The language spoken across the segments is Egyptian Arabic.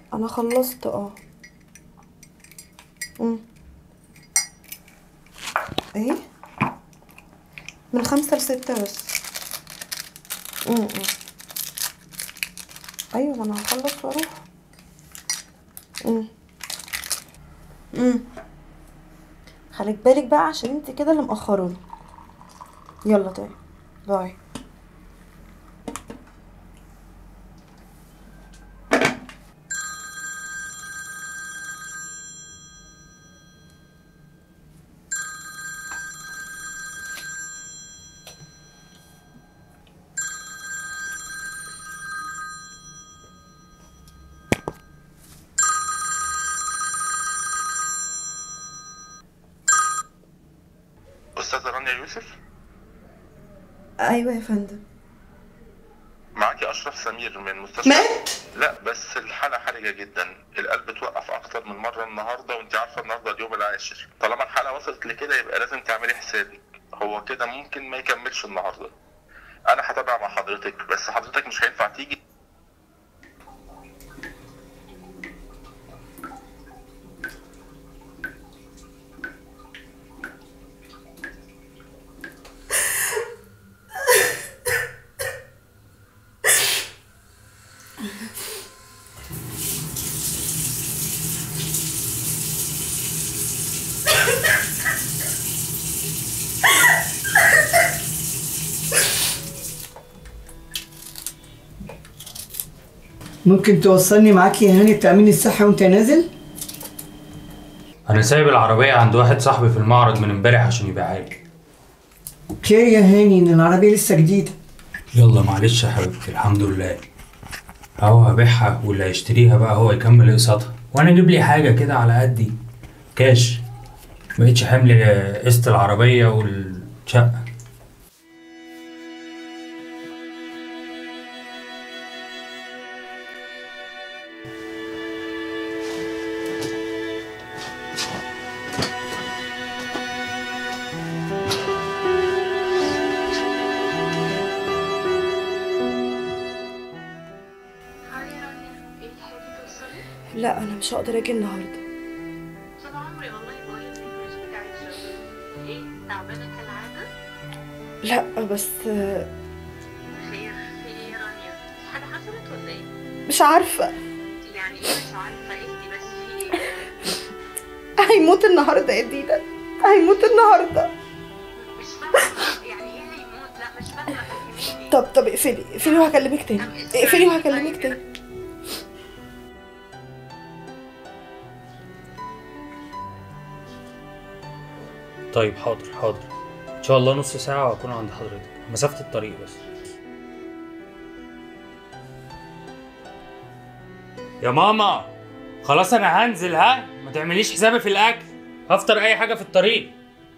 انا خلصت اه امم ايه من خمسة لستة بس امم ايوه ما انا هخلص واروح امم امم خليك بالك بقى عشان انت كده اللي مأخروني يلا طيب باي أستاذة رانيا يوسف ايوه يا فندم معاكي أشرف سمير من مستشفى مات لا بس الحالة حرجة جدا القلب توقف أكتر من مرة النهاردة وأنت عارفة النهاردة اليوم العاشر طالما الحالة وصلت لكده يبقى لازم تعملي حسابك هو كده ممكن ما يكملش النهاردة أنا هتابع مع حضرتك بس حضرتك مش هينفع تيجي ممكن توصلني معاك يا هاني التأمين الصحي وانت نازل؟ انا سايب العربيه عند واحد صاحبي في المعرض من امبارح عشان يبيعها لي خير يا هاني ان العربية لسه جديدة يلا معلش يا حبيبتي الحمد لله اهو هبيعها واللي هيشتريها بقى هو يكمل اقساطها وانا اجيب لي حاجه كده على قدي كاش مبقتش حمل قسط العربيه والشقه هاي رانيا ايه لحقتي توصلي؟ لا انا مش هقدر اجي النهارده طول عمري والله بقول لك مش بتاعت شغل ايه تعبانه كالعاده؟ لا بس آه، خير في ايه يا رانيا؟ حاجه حصلت ولا ايه؟ مش عارفه يعني ايه مش عارفه اهدي بس في ايه؟ هيموت النهارده يا دينا هيموت النهارده مش فاهمه يعني ايه هيموت؟ لا مش فاهمه فهميني طب طب اقفلي اقفلي وهكلمك تاني اقفلي وهكلمك تاني طيب حاضر حاضر ان شاء الله نص ساعه واكون عند حضرتك مسافه الطريق بس يا ماما خلاص انا هنزل ها ما تعمليش حسابي في الاكل هفطر اي حاجه في الطريق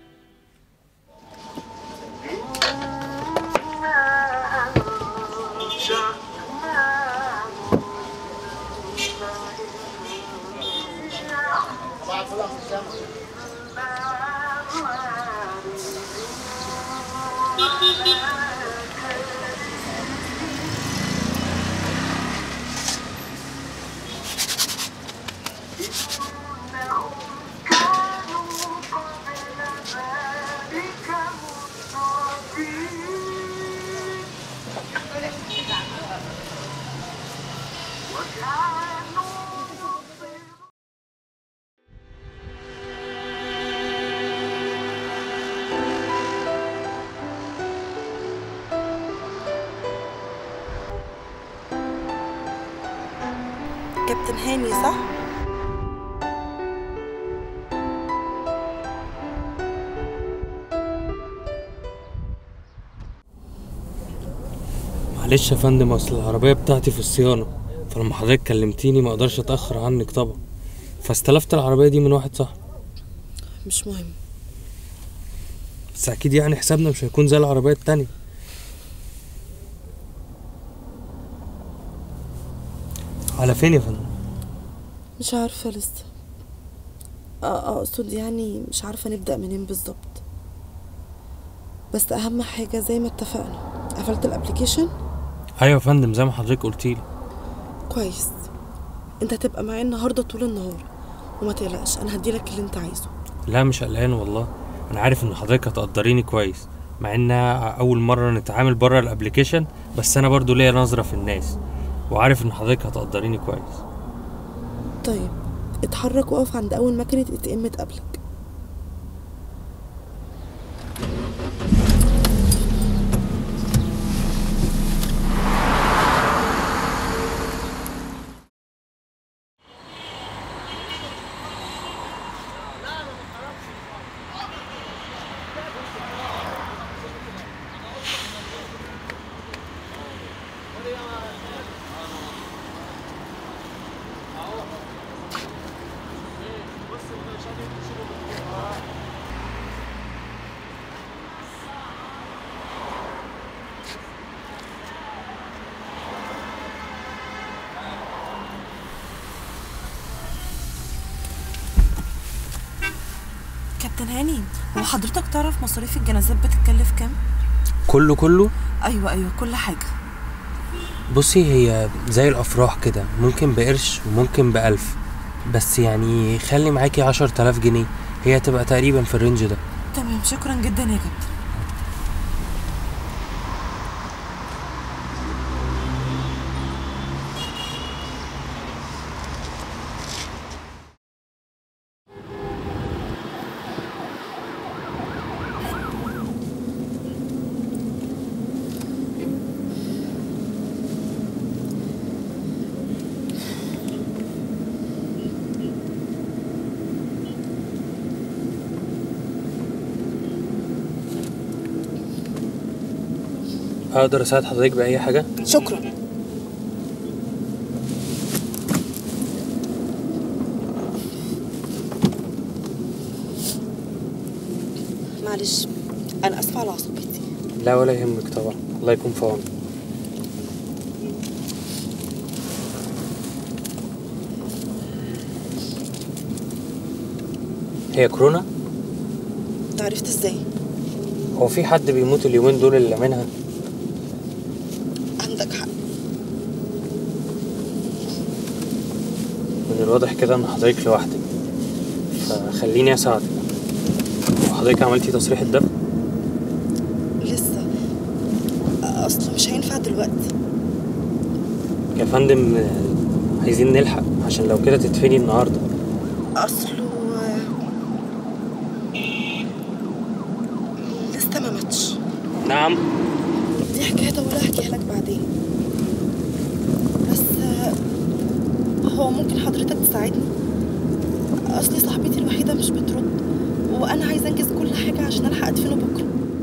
كابتن هاني صح معلش يا فندم اصل العربيه بتاعتي في الصيانه فلما حضرتك كلمتيني ما اقدرش اتاخر عنك طبعا فاستلفت العربيه دي من واحد صاحبي مش مهم بس اكيد يعني حسابنا مش هيكون زي العربيه التانية على فين يا فندم مش عارفة لسه اه اقصد يعني مش عارفة نبدأ منين بالظبط بس اهم حاجة زي ما اتفقنا قفلت الابليكيشن ايوه يا فندم زي ما حضرتك قلتيلي كويس انت هتبقى معايا النهارده طول النهار وما تقلقش انا هديلك اللي انت عايزه لا مش قلقان والله انا عارف ان حضرتك هتقدريني كويس مع انها اول مره نتعامل بره الابليكيشن بس انا برضو ليا نظره في الناس وعارف ان حضرتك هتقدريني كويس طيب اتحرك وقف عند اول مكنه ات ام تقابلك كابتن هاني هو حضرتك تعرف مصاريف الجنازات بتتكلف كام كله كله ايوه ايوه كل حاجه بصي هي زي الافراح كده ممكن بقرش وممكن بألف بس يعني خلي معاكي عشر تلاف جنيه هي هتبقى تقريبا في الرينج ده تمام شكرا جدا يا كابتن اقدر اساعد حضرتك باي حاجه شكرا معلش انا اسفه على عصبيتي لا ولا يهمك طبعا الله يكون في عونك هي كورونا انت عرفت ازاي هو في حد بيموت اليومين دول اللي منها عندك حق من الواضح كده ان حضرتك لوحدك فخليني اساعدك وحضرتك عملتي تصريح الدفن لسه اصله مش هينفع دلوقتي يا فندم آه، عايزين نلحق عشان لو كده تدفني النهارده اصله لسه ما ماتش نعم دي حكايه طويله احكيها لك بعدين بس آه، هو ممكن حضرتك تساعدني اصلي صاحبتي الوحيده مش بترد وانا عايزه انجز كل حاجه عشان الحق ادفنه بكره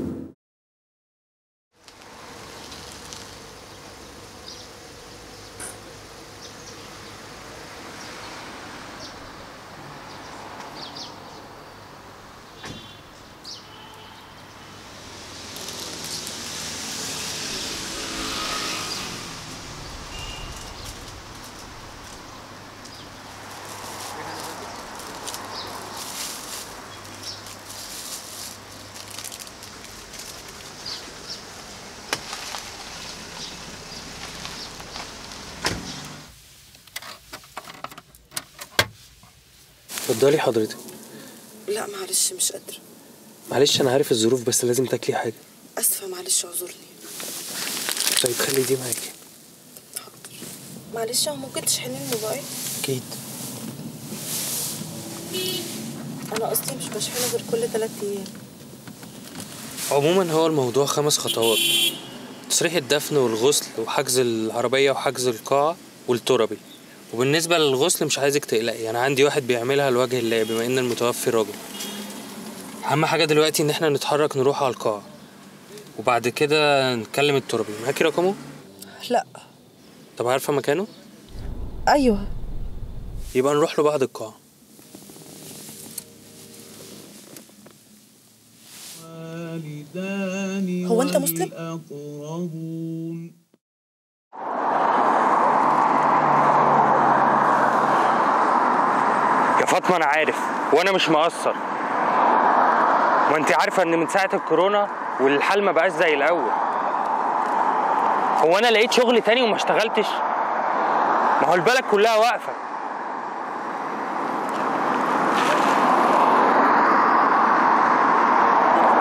اتفضلي حضرتك لا معلش مش قادره معلش انا عارف الظروف بس لازم تاكلي حاجه اسفه معلش اعذرني طيب خلي دي معاكي حاضر معلش هو ممكن تشحني الموبايل اكيد انا اصلي مش بشحنه غير كل ثلاث ايام عموما هو الموضوع خمس خطوات تصريح الدفن والغسل وحجز العربية وحجز القاعة والتربي وبالنسبة للغسل مش عايزك تقلقي أنا عندي واحد بيعملها لوجه الله بما إن المتوفي راجل أهم حاجة دلوقتي إن إحنا نتحرك نروح على القاعة وبعد كده نكلم التربي معاكي رقمه؟ لا طب عارفة مكانه؟ ايوه يبقى نروح له بعد القاعة هو أنت مسلم؟ يا فاطمة أنا عارف وأنا مش مقصر ما أنت عارفة إن من ساعة الكورونا والحال ما بقاش زي الأول هو أنا لقيت شغل تاني وما اشتغلتش ما هو البلد كلها واقفة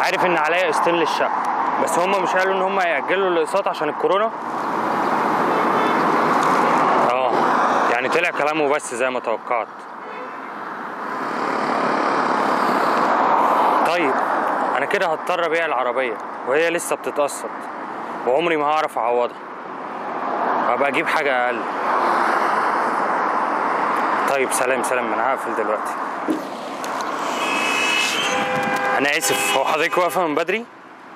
عارف ان عليا قسطين للشقه بس هم مش قالوا ان هم هيأجلوا الاقساط عشان الكورونا اه يعني طلع كلامه بس زي ما توقعت طيب انا كده هضطر ابيع العربيه وهي لسه بتتقسط وعمري ما هعرف اعوضها وابقى اجيب حاجه اقل طيب سلام سلام انا هقفل دلوقتي انا اسف هو حضرتك واقفه من بدري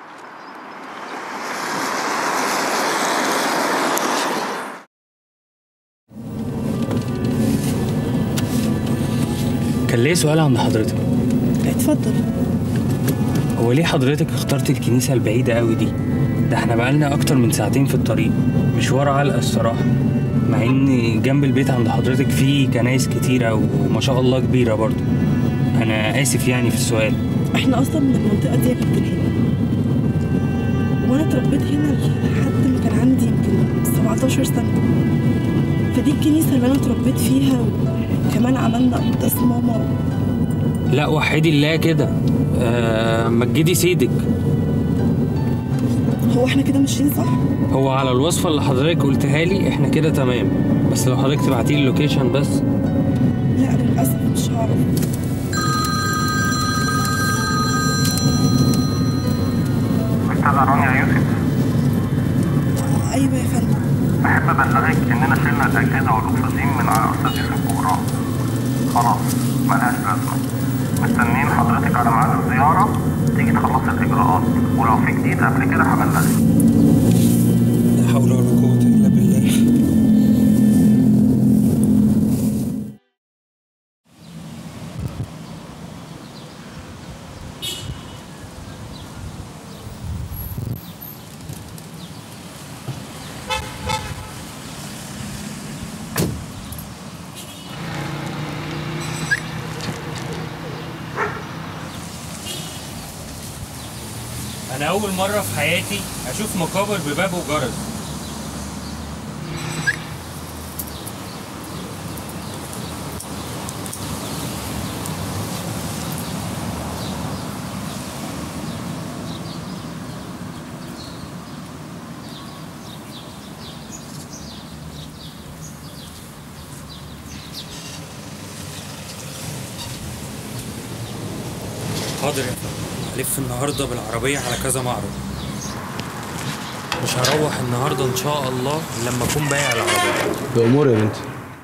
كان ليه سؤال عند حضرتك اتفضل هو ليه حضرتك اخترت الكنيسة البعيدة قوي دي؟ ده احنا بقالنا أكتر من ساعتين في الطريق مشوار علقة الصراحة مع إن جنب البيت عند حضرتك فيه كنايس كتيرة وما شاء الله كبيرة برضو أنا آسف يعني في السؤال احنا اصلا من المنطقه دي يا كابتن هنا وانا اتربيت هنا لحد ما كان عندي يمكن 17 سنه فدي الكنيسه اللي انا اتربيت فيها وكمان عملنا قداس ماما لا وحيدي الله كده آه مجدي سيدك هو احنا كده ماشيين صح هو على الوصفة اللي حضرتك قلتها لي احنا كده تمام بس لو حضرتك تبعتي لي اللوكيشن بس لا للاسف مش هعرف استاذ رانيا يوسف ايوه يا فندم احب ابلغك اننا شلنا الاجهزه والاكسجين من على استاذ يوسف كبرى خلاص ملهاش لازمه مستنيين حضرتك على ميعاد الزياره تيجي تخلصي الاجراءات ولو في جديد قبل كده هبلغك لا حول ولا قوة إلا بالله أنا أول مرة في حياتي أشوف مقابر بباب وجرس حاضر يا فندم هلف النهارده بالعربية على كذا معرض مش هروح النهارده ان شاء الله لما اكون بايع العربية بأمور يا بنتي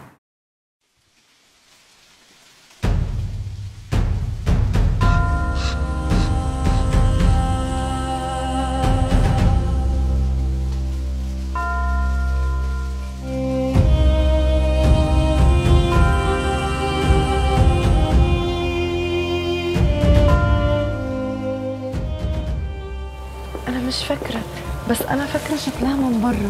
انا مش فاكره بس انا فاكره شكلها من بره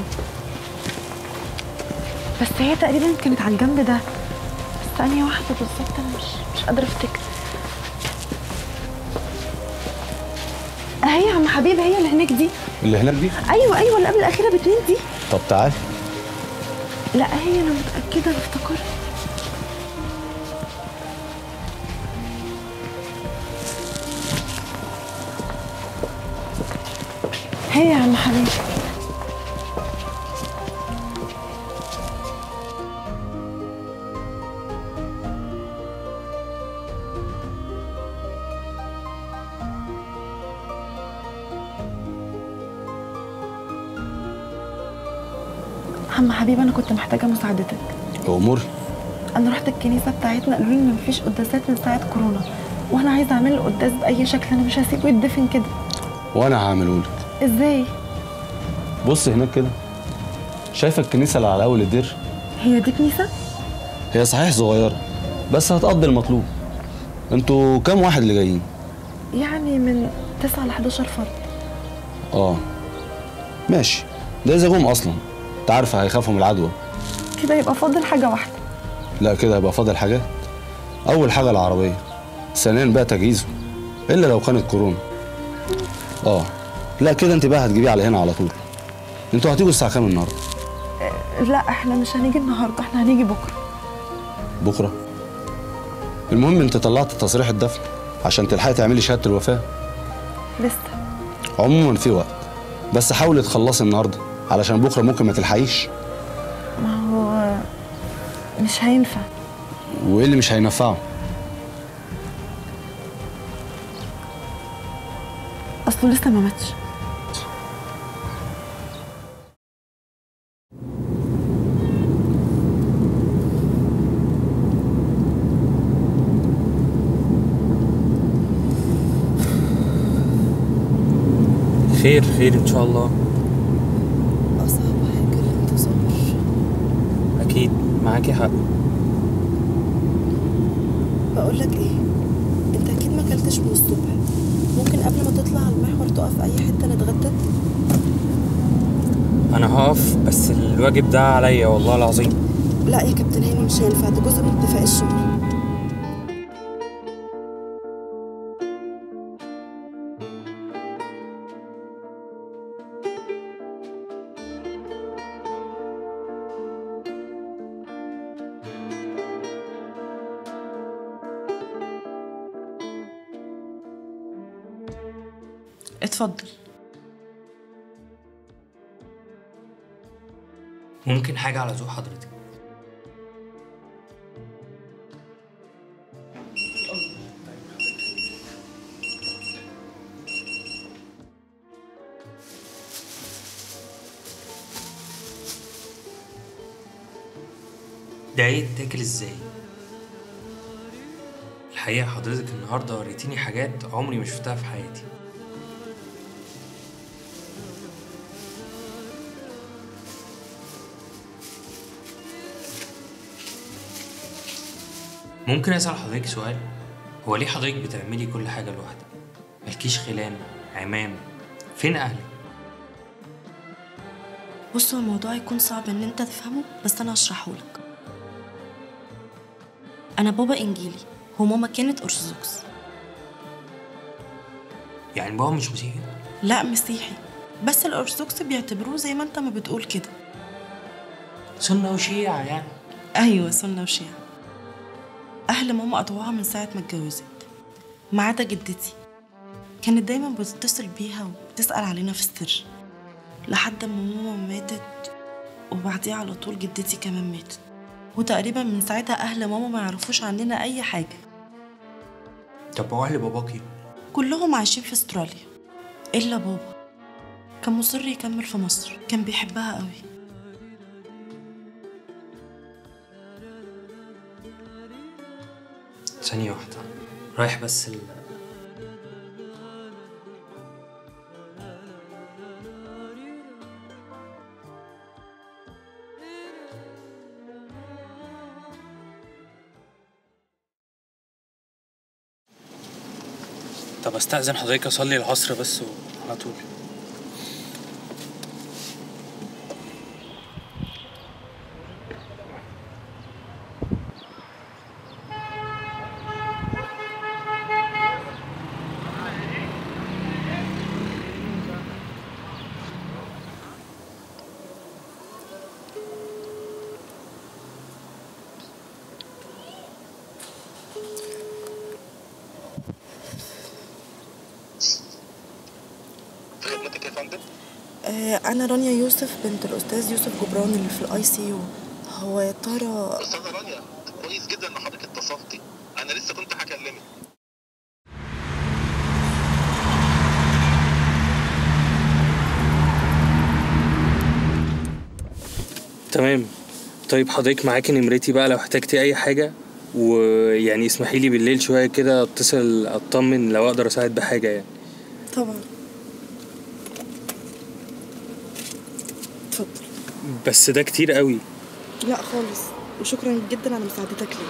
بس هي تقريبا كانت على الجنب ده بس ثانيه واحده بالظبط انا مش مش قادره افتكر هي يا عم حبيب هي اللي هناك دي اللي هناك دي ايوه ايوه اللي قبل الاخيره باتنين دي طب تعال لا هي انا متاكده انا افتكرت هي يا عم حبيبي عم حبيبي انا كنت محتاجه مساعدتك بأمور انا رحت الكنيسه بتاعتنا قالوا لي ان مفيش قداسات من ساعه كورونا وانا عايزه اعمل له قداس باي شكل انا مش هسيبه يتدفن كده وأنا هعمله لك ازاي بص هناك كده شايفة الكنيسة اللي على أول الدير هي دي كنيسه هي صحيح صغيرة بس هتقضي المطلوب انتوا كام واحد اللي جايين؟ يعني من 9 ل 11 فرد اه ماشي ده إذا جم أصلا أنت عارفة هيخافوا من العدوى كده يبقى فاضل حاجه واحده لا كده هيبقى فاضل حاجات أول حاجة العربية ثانيا بقى تجهيزه إلا لو كانت كورونا اه لا كده انت بقى هتجيبيه على هنا على طول انتوا هتيجوا الساعة كام النهاردة؟ لا احنا مش هنيجي النهارده احنا هنيجي بكره بكرة المهم انت طلعت تصريح الدفن عشان تلحقي تعملي شهادة الوفاة لسه عموما في وقت بس حاولي تخلصي النهارده علشان بكره ممكن ما تلحقيش ما هو مش هينفع وايه اللي مش هينفعه اصله لسه ما ماتش خير خير ان شاء الله اصعب حاجه الانتظار اكيد معاكي حق بقول لك ايه انت اكيد ما اكلتش من الصبح ممكن قبل ما تطلع على المحور تقف اي حته نتغدى انا هقف بس الواجب ده عليا والله العظيم لا يا كابتن هاني مش هينفع ده جزء من اتفاق الشغل اتفضل ممكن حاجه على ذوق حضرتك ده يتاكل ازاي الحقيقه حضرتك النهارده وريتيني حاجات عمري ما شفتها في حياتي ممكن اسال حضرتك سؤال هو ليه حضرتك بتعملي كل حاجه لوحدك مالكيش خلان عمام فين اهلك بص هو الموضوع يكون صعب ان انت تفهمه بس انا هشرحه لك انا بابا انجيلي وماما كانت ارثوذكس يعني بابا مش مسيحي لا مسيحي بس الارثوذكس بيعتبروه زي ما انت ما بتقول كده سنه وشيعه يعني ايوه سنه وشيعه اهل ماما قطعوها من ساعه ما اتجوزت ما عدا جدتي كانت دايما بتتصل بيها وبتسال علينا في السر لحد ما ماما ماتت وبعديها على طول جدتي كمان ماتت وتقريبا من ساعتها اهل ماما ما يعرفوش عننا اي حاجه طب واهل باباكي كلهم عايشين في استراليا الا بابا كان مصر يكمل في مصر كان بيحبها قوي ثانيه واحده رايح بس ال... طب استأذن حضرتك اصلي العصر بس على طول في خدمتك يا فندم آه انا رانيا يوسف بنت الاستاذ يوسف جبران اللي في الاي سي يو هو يا ترى استاذه رانيا كويس جدا ان حضرتك اتصلتي انا لسه كنت هكلمك تمام طيب حضرتك معاكي نمرتي بقى لو احتجتي اي حاجه ويعني اسمحي لي بالليل شويه كده اتصل اطمن لو اقدر اساعد بحاجه يعني طبعا اتفضل بس ده كتير قوي لا خالص وشكرا جدا على مساعدتك لي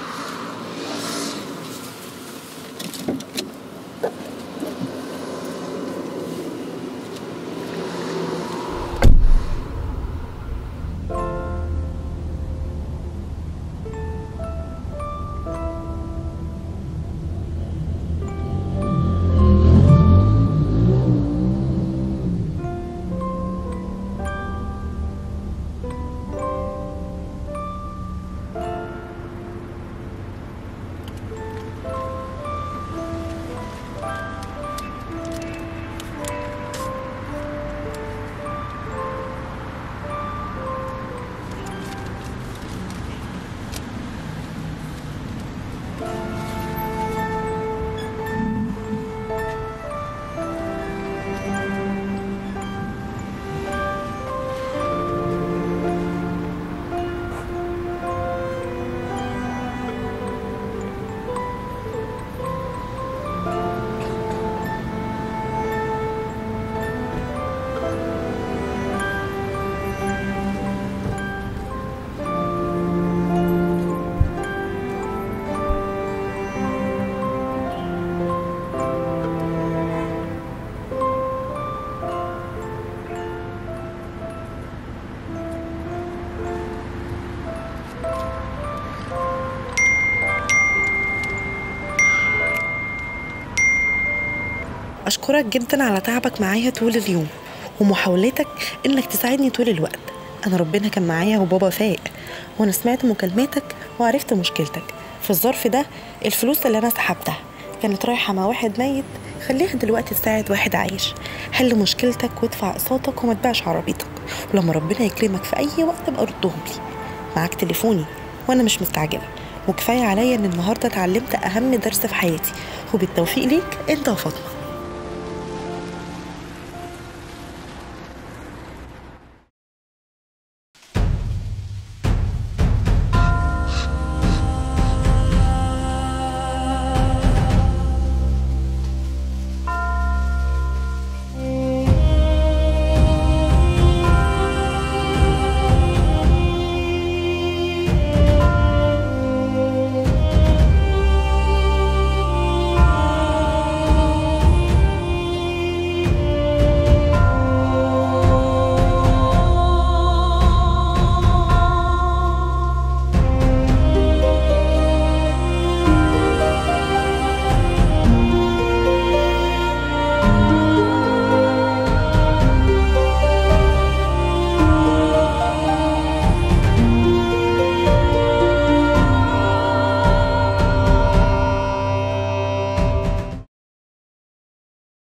أشكرك جدا على تعبك معايا طول اليوم ومحاولتك إنك تساعدني طول الوقت أنا ربنا كان معايا وبابا فايق وأنا سمعت مكالماتك وعرفت مشكلتك في الظرف ده الفلوس اللي أنا سحبتها كانت رايحة مع واحد ميت خليها دلوقتي تساعد واحد عايش حل مشكلتك وادفع اقساطك وما تبيعش عربيتك ولما ربنا يكرمك في أي وقت ابقى ردهم لي معاك تليفوني وأنا مش مستعجلة وكفاية عليا إن النهاردة اتعلمت أهم درس في حياتي وبالتوفيق ليك أنت وفاطمة